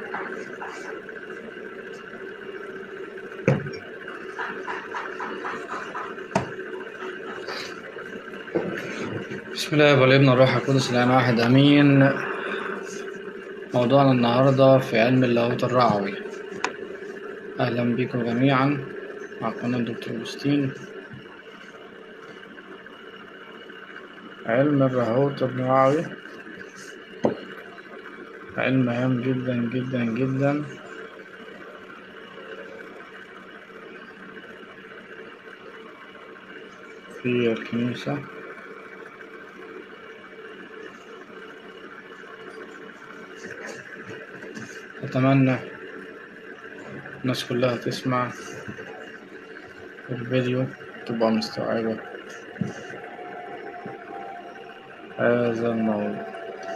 بسم الله والابن الروح القدس الآن واحد أمين موضوعنا النهاردة في علم اللاهوت الرعوي أهلا بكم جميعا مع قناة دكتور أوستين علم اللاهوت الرعوي علم هام جدا جدا جدا في الكنيسة أتمنى الناس كلها تسمع الفيديو تبقى مستوعبة هذا الموضوع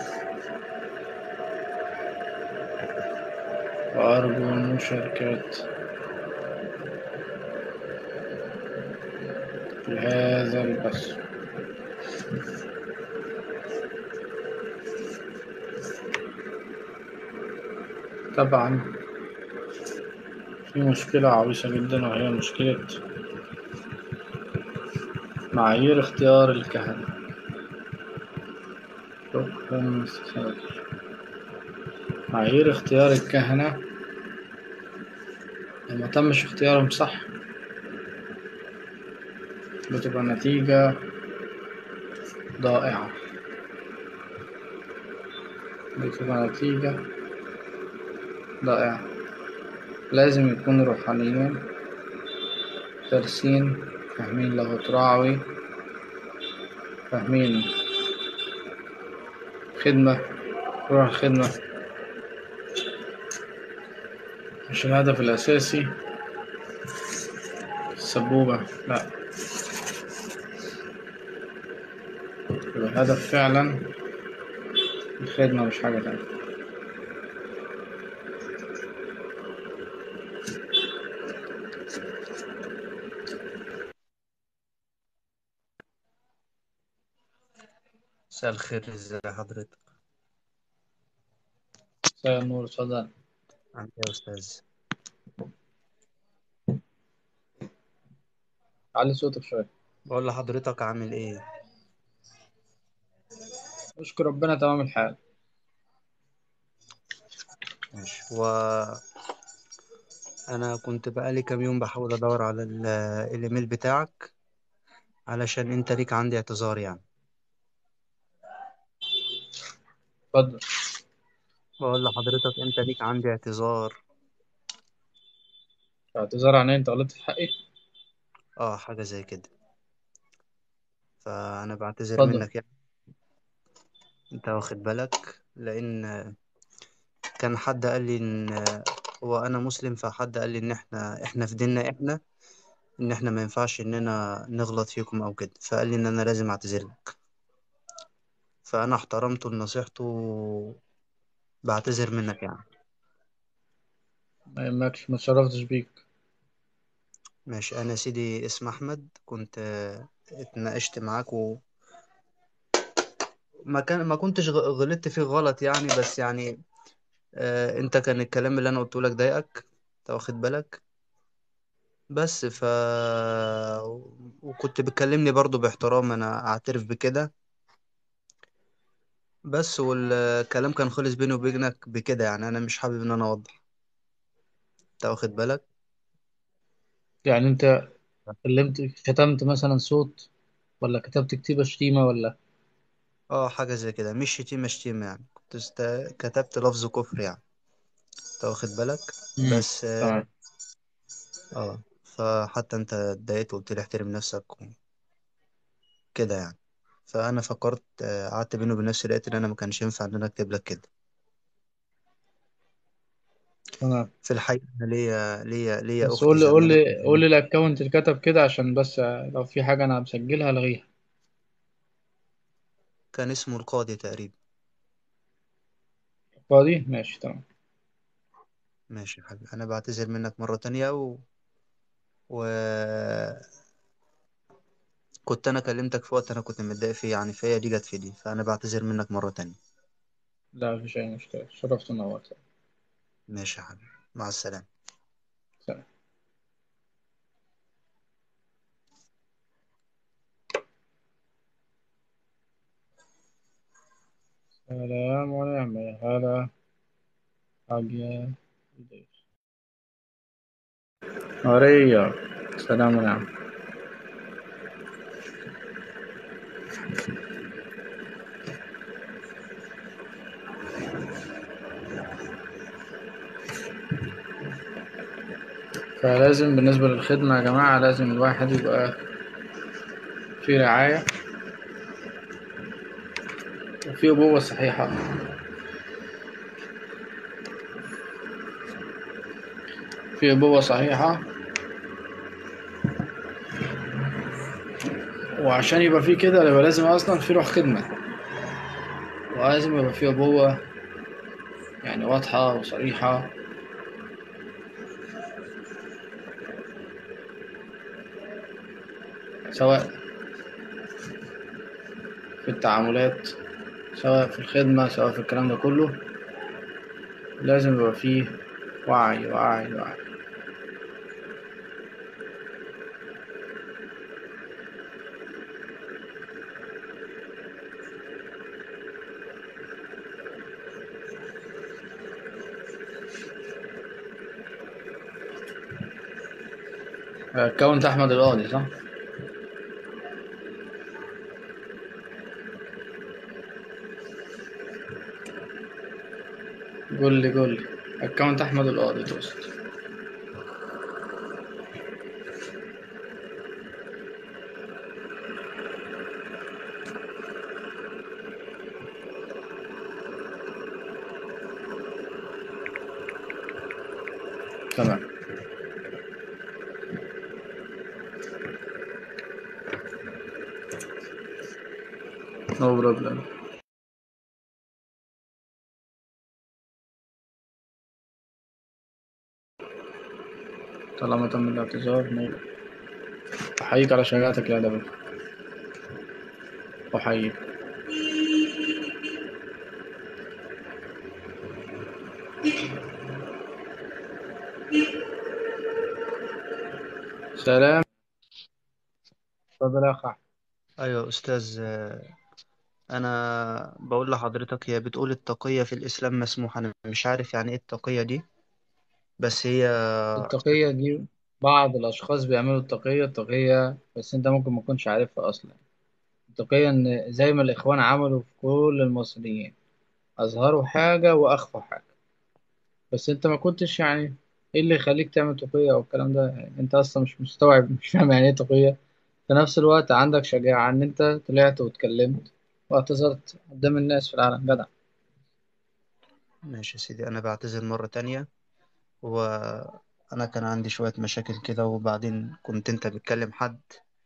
وأرجو المشاركات في هذا البث طبعا في مشكلة عويصة جدا وهي مشكلة معايير اختيار الكهنة شكرا مستر معايير اختيار الكهنة لما تمش اختيارهم صح بتبقى نتيجة ضائعة بتبقى نتيجة ضائعة لازم يكونوا روحانيين دارسين فاهمين لاهوت رعوي فاهمين خدمة روح الخدمة مش الهدف الأساسي السبوبة لأ يبقى الهدف فعلا الخدمة مش حاجة تانية مساء الخير ازي حضرتك مساء النور اتفضل عامل ايه يا استاذ علي صوتك شوية بقول لحضرتك عامل ايه اشكر ربنا تمام الحال ماشي و انا كنت بقالي كام يوم بحاول ادور على ال- الايميل بتاعك علشان انت ليك عندي اعتذار يعني اتفضل بقول لحضرتك انت ليك عندي اعتذار اعتذار عن ايه انت غلطت في حقي اه حاجة زي كده فانا بعتذر اتفضل منك يعني انت واخد بالك لان كان حد قال لي ان هو انا مسلم فحد قال لي ان احنا احنا في ديننا احنا ان احنا ما ينفعش اننا نغلط فيكم او كده فقال لي ان انا لازم اعتذر لك فانا احترمته لنصيحته بعتذر منك يعني ما يهمكش ما اتشرفتش بيك ماشي انا يا سيدي اسم احمد كنت آه، اتناقشت معاك وما كان ما كنتش غ- غلطت فيه غلط يعني بس يعني آه انت كان الكلام اللي انا قلته لك ضايقك انت واخد بالك بس ف وكنت بتكلمني برضو باحترام انا اعترف بكده بس والكلام كان خلص بيني وبينك بكده يعني انا مش حابب ان انا اوضح انت واخد بالك يعني انت كلمت كتمت مثلا صوت ولا كتبت كتيبة شتيمة ولا اه حاجة زي كده مش شتيمة شتيمة يعني كنت است... كتبت لفظ كفر يعني انت واخد بالك امم بس اه تمام آه، فحتى انت اتضايقت وقلت لي احترم نفسك وكده يعني فانا فكرت آه، قعدت بيني وبين نفسي لقيت ان انا ما كانش ينفع ان انا اكتب لك كده تمام في الحقيقة انا ليا ليا ليا بس اخت قول لي قول زميلة لي قول لي الاكونت اللي كتب كده عشان بس لو في حاجة انا مسجلها الغيها كان اسمه القاضي تقريبا فاضي ماشي تمام ماشي يا حبيبي انا بعتذر منك مرة تانية و... وكنت انا كلمتك في وقت انا كنت متضايق فيه يعني فهي دي جت في دي فانا بعتذر منك مرة تانية لا مفيش اي مشكلة شرفت ونورت ماشي يا حبيبي مع السلامة سلام ونعم يا هلا حاجة ماريا سلام ونعم فلازم بالنسبة للخدمة يا جماعة لازم الواحد يبقى في رعاية وفي أبوة صحيحة في أبوة صحيحة وعشان يبقى في كده يبقى لازم أصلا في روح خدمة ولازم يبقى في أبوة يعني واضحة وصريحة سواء في التعاملات سواء في الخدمة سواء في الكلام ده كله لازم يبقى فيه وعي وعي وعي اكونت احمد القاضي صح قول لي قول لي اكونت احمد القاضي توست تمام نو بروبلم طالما تم الاعتذار نو أحييك على شجاعتك يا دبل أحييك سلام اتفضل يا أخ أحمد. أيوة أستاذ آه، أنا بقول لحضرتك هي بتقول التقية في الإسلام مسموحة أنا مش عارف يعني إيه التقية دي بس هي التقية دي بعض الأشخاص بيعملوا التقية التقية بس أنت ممكن ما تكونش عارفها أصلا التقية إن زي ما الإخوان عملوا في كل المصريين أظهروا حاجة وأخفوا حاجة بس أنت ما كنتش يعني إيه اللي يخليك تعمل تقية أو الكلام ده يعني أنت أصلا مش مستوعب مش فاهم يعني إيه تقية في نفس الوقت عندك شجاعة إن أنت طلعت واتكلمت واعتذرت قدام الناس في العالم جدع ماشي يا سيدي أنا بعتذر مرة تانية وأنا كان عندي شوية مشاكل كده وبعدين كنت أنت بتكلم حد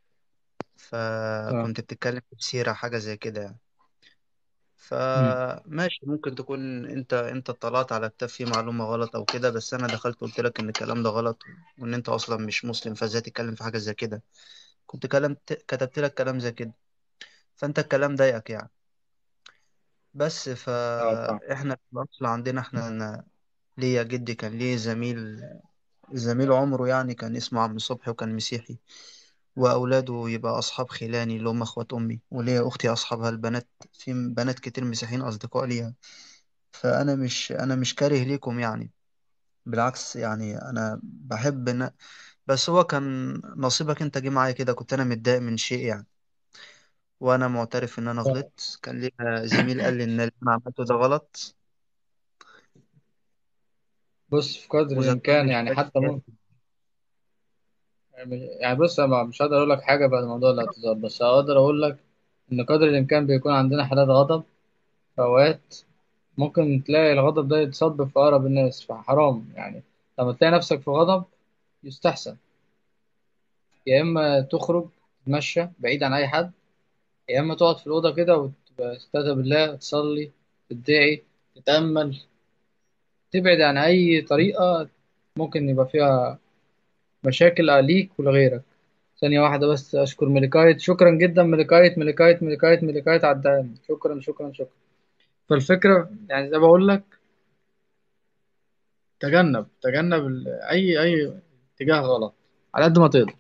تمام فكنت بتتكلم في سيرة حاجة زي كده يعني مم. فماشي ممكن تكون انت انت اطلعت على كتاب فيه معلومة غلط او كده بس انا دخلت قلت لك ان الكلام ده غلط وان انت اصلا مش مسلم فازاي تتكلم في حاجة زي كده كنت كلمت كتبت لك كلام زي كده فانت الكلام ضايقك يعني بس اه فاهم فاحنا في الاصل عندنا احنا أنا ليا جدي كان ليه زميل زميل عمره يعني كان اسمه عم صبحي وكان مسيحي واولاده يبقى اصحاب خلاني اللي هم اخوات امي وليا اختي اصحابها البنات في بنات كتير مسيحيين اصدقاء ليها فانا مش انا مش كاره ليكم يعني بالعكس يعني انا بحب إن... بس هو كان نصيبك انت جه معايا كده كنت انا متضايق من شيء يعني وانا معترف ان انا غلطت كان ليا زميل قال لي ان اللي انا عملته ده غلط بص في قدر الإمكان وذكرني يعني شويه حتى حاجات ممكن يعني بص أنا مش هقدر أقول لك حاجة بعد موضوع الاعتذار بس هقدر أقول لك إن قدر الإمكان بيكون عندنا حالات غضب في أوقات ممكن تلاقي الغضب ده يتصب في أقرب الناس فحرام يعني لما تلاقي نفسك في غضب يستحسن يا إما تخرج تتمشى بعيد عن أي حد يا إما تقعد في الأوضة كده وتستهدى بالله تصلي تدعي تتأمل تبعد عن أي طريقة ممكن يبقى فيها مشاكل ليك ولغيرك ثانية واحدة بس أشكر ملكايت شكرا جدا ملكايت ملكايت ملكايت ملكايت على الدعم شكرا شكرا شكرا فالفكرة يعني زي ما بقول لك تجنب تجنب ال- اي اي اتجاه غلط على قد ما تقدر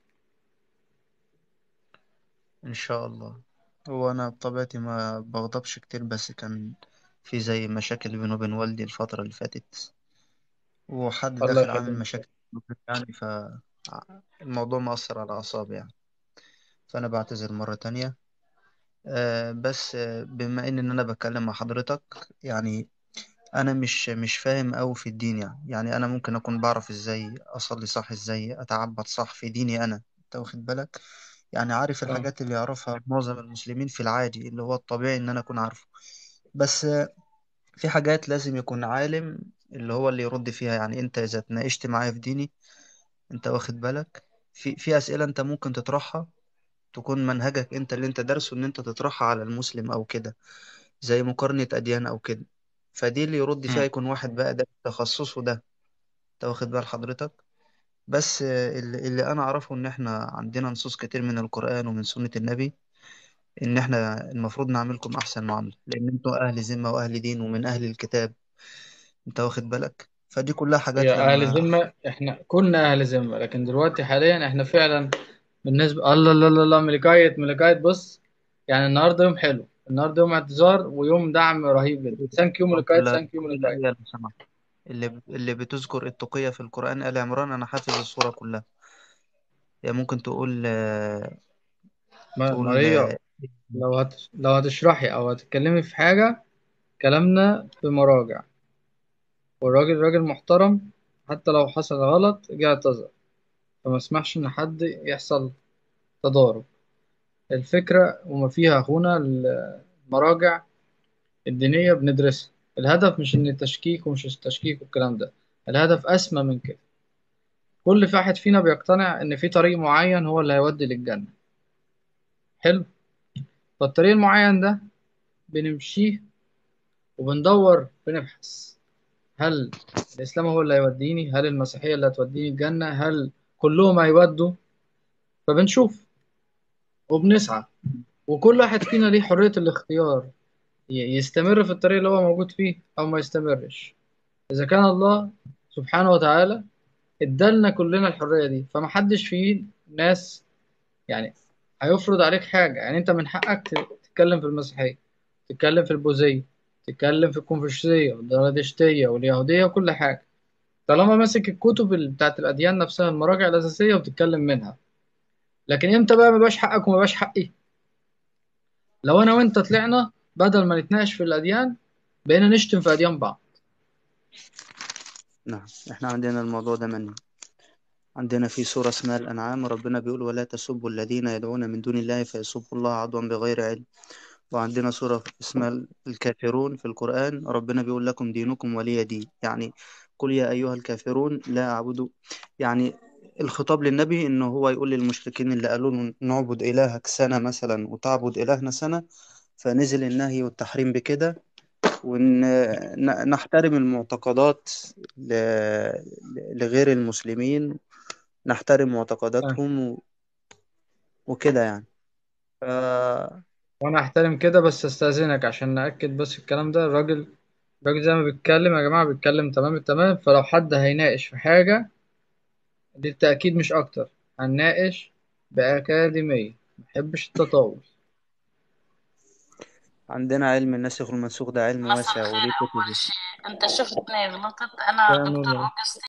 ان شاء الله هو انا بطبيعتي ما بغضبش كتير بس كان في زي مشاكل بيني وبين والدي الفترة اللي فاتت وحد الله داخل عامل يخليك مشاكل يعني فالموضوع مأثر على أعصابي يعني فأنا بعتذر مرة تانية آه، بس آه، بما إن إن أنا بتكلم مع حضرتك يعني أنا مش مش فاهم أوي في الدين يعني يعني أنا ممكن أكون بعرف إزاي أصلي صح إزاي أتعبد صح في ديني أنا أنت واخد بالك يعني عارف اه الحاجات اللي يعرفها معظم المسلمين في العادي اللي هو الطبيعي إن أنا أكون عارفه بس آه، في حاجات لازم يكون عالم اللي هو اللي يرد فيها يعني أنت إذا اتناقشت معايا في ديني انت واخد بالك في في اسئله انت ممكن تطرحها تكون منهجك انت اللي انت دارسه ان انت تطرحها على المسلم او كده زي مقارنه اديان او كده فدي اللي يرد فيها مم. يكون واحد بقى ده تخصصه ده انت واخد بال حضرتك بس آه، اللي, اللي انا اعرفه ان احنا عندنا نصوص كتير من القران ومن سنه النبي ان احنا المفروض نعملكم احسن معامله لان انتوا اهل ذمه واهل دين ومن اهل الكتاب انت واخد بالك فدي كلها هي حاجات اهل لما ذمه احنا كنا اهل ذمه لكن دلوقتي حاليا احنا فعلا بالنسبه الله الله الله الله ملكاية ملكاية بص يعني النهارده يوم حلو النهارده يوم اعتذار ويوم دعم رهيب جدا ثانك يو ملكاية ولا ثانك يو كل ملكاية آية لو سمحت اللي اللي بتذكر التقية في القرآن آل عمران أنا حافظ السورة كلها يعني ممكن تقول آه، ما- تقول ماريا آه، لو هت... لو هتشرحي او هتتكلمي في حاجه كلامنا في مراجع والراجل راجل محترم حتى لو حصل غلط جه اعتذر فما اسمحش ان حد يحصل تضارب الفكره وما فيها اخونا المراجع الدينيه بندرسها الهدف مش ان التشكيك ومش التشكيك والكلام ده الهدف اسمى من كده كل واحد فينا بيقتنع ان في طريق معين هو اللي هيودي للجنه حلو فالطريق المعين ده بنمشيه وبندور بنبحث هل الإسلام هو اللي هيوديني هل المسيحية اللي هتوديني الجنة هل كلهم هيودوا فبنشوف وبنسعى وكل واحد فينا ليه حرية الاختيار ي- يستمر في الطريق اللي هو موجود فيه أو ما يستمرش إذا كان الله سبحانه وتعالى ادالنا كلنا الحرية دي فمحدش فيه ناس يعني هيفرض عليك حاجة يعني أنت من حقك ت- تتكلم في المسيحية تتكلم في البوذية تتكلم في الكونفوشيوسية والزرادشتية واليهودية وكل حاجة طالما ماسك الكتب ال- بتاعت الأديان نفسها المراجع الأساسية وبتتكلم منها لكن إمتى بقى ما يبقاش حقك وما يبقاش حقي لو أنا وأنت طلعنا بدل ما نتناقش في الأديان بقينا نشتم في أديان بعض نعم احنا عندنا الموضوع ده منه عندنا في سورة اسمها الأنعام ربنا بيقول ولا تسبوا الذين يدعون من دون الله فيسبوا الله عدوا بغير علم وعندنا سورة اسمها الكافرون في القرآن ربنا بيقول لكم دينكم ولي دين يعني قل يا أيها الكافرون لا أعبد يعني الخطاب للنبي إنه هو يقول للمشركين اللي قالوا له نعبد إلهك سنة مثلا وتعبد إلهنا سنة فنزل النهي والتحريم بكده ونحترم المعتقدات ل- لغير المسلمين نحترم آه. معتقداتهم و- وكده يعني ف... وأنا أحترم كده بس أستأذنك عشان نأكد بس الكلام ده الراجل الراجل زي ما بيتكلم يا جماعة بيتكلم تمام التمام فلو حد هيناقش في حاجة للتأكيد مش أكتر هنناقش بأكاديمية محبش التطاول عندنا علم الناسخ والمنسوخ ده علم مساء واسع الخير وليه أول كتبه شيء أنت شفتني غلطت أنا كانوا دكتور أوجستي